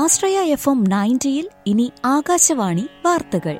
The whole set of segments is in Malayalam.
ആശ്രയ എഫ് എം നയൻറ്റിയിൽ ഇനി ആകാശവാണി വാർത്തകൾ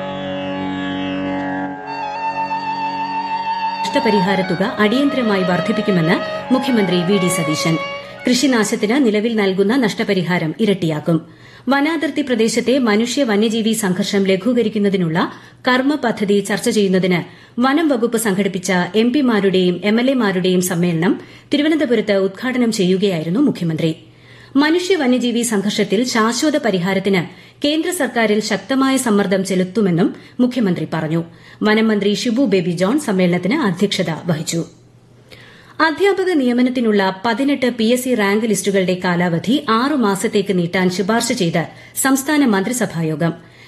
നഷ്ടപരിഹാര തുക അടിയന്തരമായി വർദ്ധിപ്പിക്കുമെന്ന് മുഖ്യമന്ത്രി വി ഡി സതീശൻ കൃഷിനാശത്തിന് നിലവിൽ നൽകുന്ന നഷ്ടപരിഹാരം ഇരട്ടിയാക്കും വനാതിർത്തി പ്രദേശത്തെ മനുഷ്യ വന്യജീവി സംഘർഷം ലഘൂകരിക്കുന്നതിനുള്ള കർമ്മ പദ്ധതി ചർച്ച ചെയ്യുന്നതിന് വനം വകുപ്പ് സംഘടിപ്പിച്ച എം പിമാരുടെയും എം എൽ എമാരുടെയും സമ്മേളനം തിരുവനന്തപുരത്ത് ഉദ്ഘാടനം ചെയ്യുകയായിരുന്നു മുഖ്യമന്ത്രി മനുഷ്യ വന്യജീവി സംഘർഷത്തിൽ ശാശ്വത പരിഹാരത്തിന് കേന്ദ്ര സർക്കാരിൽ ശക്തമായ സമ്മർദ്ദം ചെലുത്തുമെന്നും മുഖ്യമന്ത്രി പറഞ്ഞു വനം മന്ത്രി ഷിബു ബേബി ജോൺ സമ്മേളനത്തിന് അധ്യക്ഷത വഹിച്ചു അധ്യാപക നിയമനത്തിനുള്ള പതിനെട്ട് പി എസ് സി റാങ്ക് ലിസ്റ്റുകളുടെ കാലാവധി ആറു മാസത്തേക്ക് നീട്ടാൻ ശുപാർശ ചെയ്ത് സംസ്ഥാന മന്ത്രിസഭായോഗം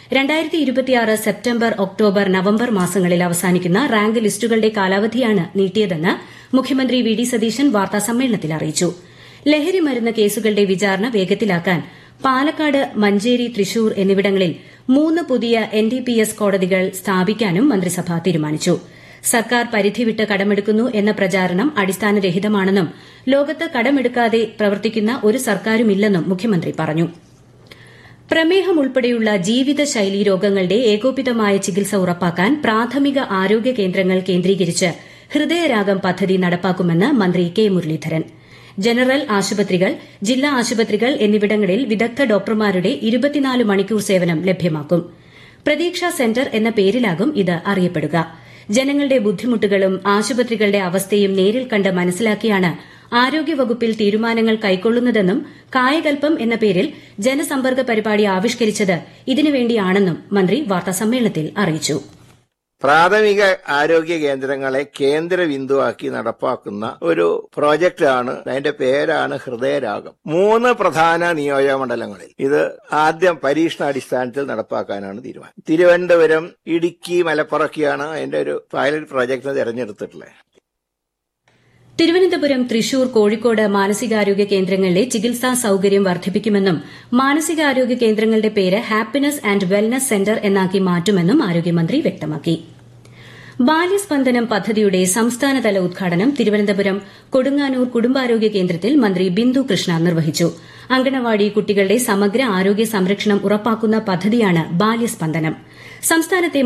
സെപ്റ്റംബർ ഒക്ടോബർ നവംബർ മാസങ്ങളിൽ അവസാനിക്കുന്ന റാങ്ക് ലിസ്റ്റുകളുടെ കാലാവധിയാണ് നീട്ടിയതെന്ന് മുഖ്യമന്ത്രി വി ഡി സതീശൻ വാർത്താസമ്മേളനത്തിൽ അറിയിച്ചു ലഹരി മരുന്ന് കേസുകളുടെ വിചാരണ വേഗത്തിലാക്കാൻ പാലക്കാട് മഞ്ചേരി തൃശൂർ എന്നിവിടങ്ങളിൽ മൂന്ന് പുതിയ എൻ ഡി പി എസ് കോടതികൾ സ്ഥാപിക്കാനും മന്ത്രിസഭ തീരുമാനിച്ചു സർക്കാർ പരിധിവിട്ട് കടമെടുക്കുന്നു എന്ന പ്രചാരണം അടിസ്ഥാനരഹിതമാണെന്നും ലോകത്ത് കടമെടുക്കാതെ പ്രവർത്തിക്കുന്ന ഒരു സർക്കാരുമില്ലെന്നും മുഖ്യമന്ത്രി പറഞ്ഞു പ്രമേഹം ഉൾപ്പെടെയുള്ള ജീവിതശൈലീ രോഗങ്ങളുടെ ഏകോപിതമായ ചികിത്സ ഉറപ്പാക്കാൻ പ്രാഥമിക ആരോഗ്യ കേന്ദ്രങ്ങൾ കേന്ദ്രീകരിച്ച് ഹൃദയരാഗം പദ്ധതി നടപ്പാക്കുമെന്ന് മന്ത്രി കെ മുരളീധരൻ ജനറൽ ആശുപത്രികൾ ജില്ലാ ആശുപത്രികൾ എന്നിവിടങ്ങളിൽ വിദഗ്ധ ഡോക്ടർമാരുടെ ഇരുപത്തിനാല് മണിക്കൂർ സേവനം ലഭ്യമാക്കും പ്രതീക്ഷാ സെന്റർ എന്ന പേരിലാകും ഇത് അറിയപ്പെടുക ജനങ്ങളുടെ ബുദ്ധിമുട്ടുകളും ആശുപത്രികളുടെ അവസ്ഥയും നേരിൽ കണ്ട് മനസ്സിലാക്കിയാണ് ആരോഗ്യവകുപ്പിൽ തീരുമാനങ്ങൾ കൈക്കൊള്ളുന്നതെന്നും കായകൽപ്പം എന്ന പേരിൽ ജനസമ്പർക്ക പരിപാടി ആവിഷ്കരിച്ചത് ഇതിനുവേണ്ടിയാണെന്നും മന്ത്രി വാർത്താസമ്മേളനത്തിൽ അറിയിച്ചു പ്രാഥമിക ആരോഗ്യ കേന്ദ്രങ്ങളെ കേന്ദ്ര ബിന്ദുവാക്കി നടപ്പാക്കുന്ന ഒരു പ്രോജക്റ്റാണ് അതിന്റെ പേരാണ് ഹൃദയരാഗം മൂന്ന് പ്രധാന നിയോജകമണ്ഡലങ്ങളിൽ ഇത് ആദ്യം പരീക്ഷണാടിസ്ഥാനത്തിൽ നടപ്പാക്കാനാണ് തീരുമാനം തിരുവനന്തപുരം ഇടുക്കി മലപ്പുറമൊക്കെയാണ് അതിന്റെ ഒരു പൈലറ്റ് പ്രോജക്ട് തെരഞ്ഞെടുത്തിട്ടുള്ളത് തിരുവനന്തപുരം തൃശൂർ കോഴിക്കോട് മാനസികാരോഗ്യ കേന്ദ്രങ്ങളിലെ ചികിത്സാ സൌകര്യം വർദ്ധിപ്പിക്കുമെന്നും മാനസികാരോഗ്യ കേന്ദ്രങ്ങളുടെ പേര് ഹാപ്പിനെസ് ആന്റ് വെൽനസ് സെന്റർ എന്നാക്കി മാറ്റുമെന്നും ആരോഗ്യമന്ത്രി വ്യക്തമാക്കി ബാല്യസ്പന്ദനം പദ്ധതിയുടെ സംസ്ഥാനതല ഉദ്ഘാടനം തിരുവനന്തപുരം കൊടുങ്ങാനൂർ കുടുംബാരോഗ്യ കേന്ദ്രത്തിൽ മന്ത്രി ബിന്ദു കൃഷ്ണ നിർവഹിച്ചു അങ്കണവാടി കുട്ടികളുടെ സമഗ്ര ആരോഗ്യ സംരക്ഷണം ഉറപ്പാക്കുന്ന പദ്ധതിയാണ് ബാല്യസ്പന്ദനം സംസ്ഥാനത്തെ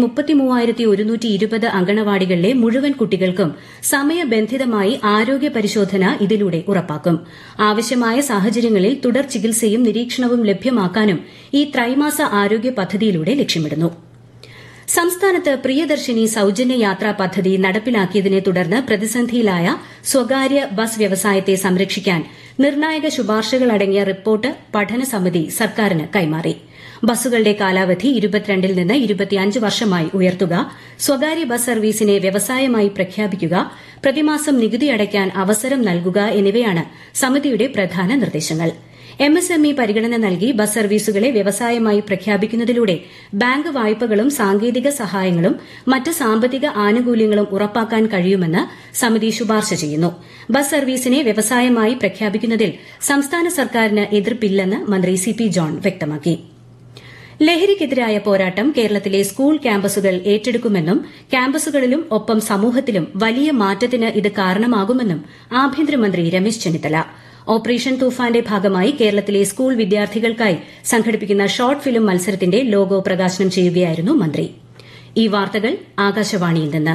അങ്കണവാടികളിലെ മുഴുവൻ കുട്ടികൾക്കും സമയബന്ധിതമായി ആരോഗ്യ പരിശോധന ഇതിലൂടെ ഉറപ്പാക്കും ആവശ്യമായ സാഹചര്യങ്ങളിൽ തുടർ ചികിത്സയും നിരീക്ഷണവും ലഭ്യമാക്കാനും ഈ ത്രൈമാസ ആരോഗ്യ പദ്ധതിയിലൂടെ ലക്ഷ്യമിടുന്നു സംസ്ഥാനത്ത് പ്രിയദർശിനി സൌജന്യ യാത്രാ പദ്ധതി നടപ്പിലാക്കിയതിനെ തുടർന്ന് പ്രതിസന്ധിയിലായ സ്വകാര്യ ബസ് വ്യവസായത്തെ സംരക്ഷിക്കാൻ നിർണായക ശുപാർശകളടങ്ങിയ റിപ്പോർട്ട് പഠനസമിതി സർക്കാരിന് കൈമാറി ബസ്സുകളുടെ കാലാവധി ഇരുപത്തിരണ്ടിൽ നിന്ന് ഇരുപത്തിയഞ്ച് വർഷമായി ഉയർത്തുക സ്വകാര്യ ബസ് സർവീസിനെ വ്യവസായമായി പ്രഖ്യാപിക്കുക പ്രതിമാസം നികുതി അടയ്ക്കാൻ അവസരം നൽകുക എന്നിവയാണ് സമിതിയുടെ പ്രധാന നിർദ്ദേശങ്ങൾ എംഎസ്എംഇ പരിഗണന നൽകി ബസ് സർവീസുകളെ വ്യവസായമായി പ്രഖ്യാപിക്കുന്നതിലൂടെ ബാങ്ക് വായ്പകളും സാങ്കേതിക സഹായങ്ങളും മറ്റ് സാമ്പത്തിക ആനുകൂല്യങ്ങളും ഉറപ്പാക്കാൻ കഴിയുമെന്ന് സമിതി ശുപാർശ ചെയ്യുന്നു ബസ് സർവീസിനെ വ്യവസായമായി പ്രഖ്യാപിക്കുന്നതിൽ സംസ്ഥാന സർക്കാരിന് എതിർപ്പില്ലെന്ന് മന്ത്രി സി പി ജോൺ വ്യക്തമാക്കി ലഹരിക്കെതിരായ പോരാട്ടം കേരളത്തിലെ സ്കൂൾ ക്യാമ്പസുകൾ ഏറ്റെടുക്കുമെന്നും ക്യാമ്പസുകളിലും ഒപ്പം സമൂഹത്തിലും വലിയ മാറ്റത്തിന് ഇത് കാരണമാകുമെന്നും ആഭ്യന്തരമന്ത്രി രമേശ് ചെന്നിത്തല ഓപ്പറേഷൻ തൂഫാന്റെ ഭാഗമായി കേരളത്തിലെ സ്കൂൾ വിദ്യാർത്ഥികൾക്കായി സംഘടിപ്പിക്കുന്ന ഷോർട്ട് ഫിലിം മത്സരത്തിന്റെ ലോഗോ പ്രകാശനം ചെയ്യുകയായിരുന്നു മന്ത്രി ഈ വാർത്തകൾ ആകാശവാണിയിൽ നിന്ന്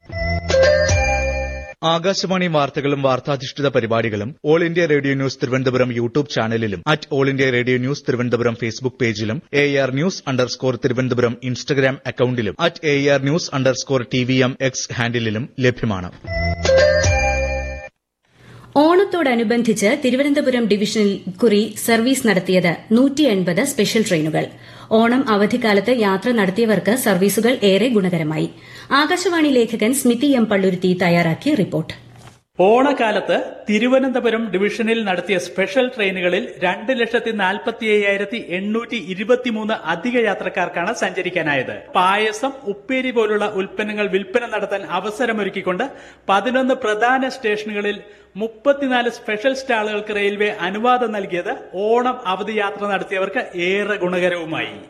ആകാശവാണി വാർത്തകളും വാർത്താധിഷ്ഠിത പരിപാടികളും all India radio news Thiruvananthapuram YouTube ചാനലിലും at all India radio news Thiruvananthapuram Facebook പേജിലും A R news underscore Thiruvananthapuram Instagram അക്കൌണ്ടിലും at A R news underscore T V M X ഹാൻഡിലും ലഭ്യമാണ് ഓണത്തോടനുബന്ധിച്ച് തിരുവനന്തപുരം ഡിവിഷനിൽ കുറി സർവീസ് നടത്തിയത് നൂറ്റി എൺപത് സ്പെഷ്യൽ ട്രെയിനുകൾ ഓണം അവധിക്കാലത്ത് യാത്ര നടത്തിയവർക്ക് സർവീസുകൾ ഏറെ ഗുണകരമായി ആകാശവാണി ലേഖകൻ സ്മിതി എം പള്ളുരുത്തി തയ്യാറാക്കിയ റിപ്പോർട്ട് ഓണക്കാലത്ത് തിരുവനന്തപുരം ഡിവിഷനിൽ നടത്തിയ സ്പെഷ്യൽ ട്രെയിനുകളിൽ രണ്ട് ലക്ഷത്തി നാൽപ്പത്തി അയ്യായിരത്തി എണ്ണൂറ്റി ഇരുപത്തിമൂന്ന് അധിക യാത്രക്കാർക്കാണ് സഞ്ചരിക്കാനായത് പായസം ഉപ്പേരി പോലുള്ള ഉൽപ്പന്നങ്ങൾ വിൽപ്പന നടത്താൻ അവസരമൊരുക്കിക്കൊണ്ട് പതിനൊന്ന് പ്രധാന സ്റ്റേഷനുകളിൽ മുപ്പത്തിനാല് സ്പെഷ്യൽ സ്റ്റാളുകൾക്ക് റെയിൽവേ അനുവാദം നൽകിയത് ഓണം അവധി യാത്ര നടത്തിയവർക്ക് ഏറെ ഗുണകരവുമായി